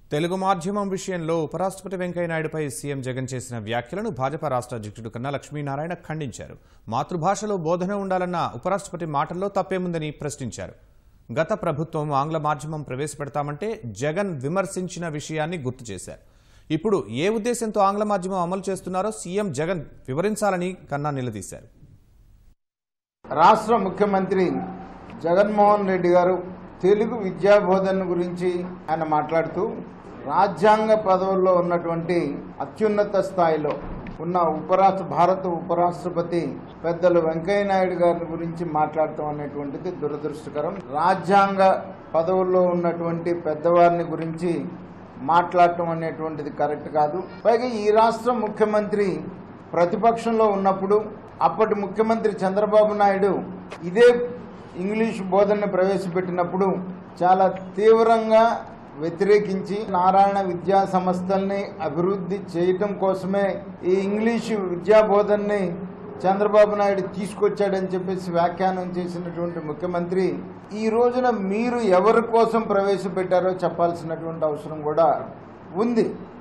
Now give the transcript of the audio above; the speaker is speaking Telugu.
తెలుగు మాధ్యమం విషయంలో ఉపరాష్ట్రపతి వెంకయ్యనాయుడుపై సీఎం జగన్ చేసిన వ్యాఖ్యలను భాజపా రాష్ట్ర అధ్యక్షుడు కన్నా లక్ష్మీనారాయణ ఖండించారు మాతృభాషలో బోధన ఉండాలన్న ఉపరాష్ట్రపతి మాటల్లో తప్పేముందని ప్రశ్నించారు గత ప్రభుత్వం ఆంగ్ల మాధ్యమం ప్రవేశపెడతామంటే జగన్ విమర్శించిన విషయాన్ని గుర్తు చేశారు ఇప్పుడు ఏ ఉద్దేశంతో ఆంగ్ల మాధ్యమం అమలు చేస్తున్నారో సీఎం జగన్ వివరించాలని కన్నా నిలదీశారు రాష్ట్ర ముఖ్యమంత్రి జగన్మోహన్ రెడ్డి గారు తెలుగు విద్యా బోధన గురించి ఆయన మాట్లాడుతూ రాజ్యాంగ పదవుల్లో ఉన్నటువంటి అత్యున్నత స్థాయిలో ఉన్న ఉపరాష్ట్ర భారత ఉపరాష్ట్రపతి పెద్దలు వెంకయ్యనాయుడు గారి గురించి మాట్లాడటం అనేటువంటిది దురదృష్టకరం రాజ్యాంగ పదవుల్లో ఉన్నటువంటి పెద్దవారిని గురించి మాట్లాడటం అనేటువంటిది కరెక్ట్ కాదు పైగా ఈ రాష్ట్ర ముఖ్యమంత్రి ప్రతిపక్షంలో ఉన్నప్పుడు అప్పటి ముఖ్యమంత్రి చంద్రబాబు నాయుడు ఇదే ఇంగ్లీష్ బోధనను ప్రవేశపెట్టినప్పుడు చాలా తీవ్రంగా వ్యతిరేకించి నారాయణ విద్యా సంస్థల్ని అభివృద్ధి చేయటం కోసమే ఈ ఇంగ్లీషు విద్యా బోధనని చంద్రబాబు నాయుడు తీసుకొచ్చాడని చెప్పేసి వ్యాఖ్యానం చేసినటువంటి ముఖ్యమంత్రి ఈ రోజున మీరు ఎవరి కోసం ప్రవేశపెట్టారో చెప్పాల్సినటువంటి అవసరం కూడా ఉంది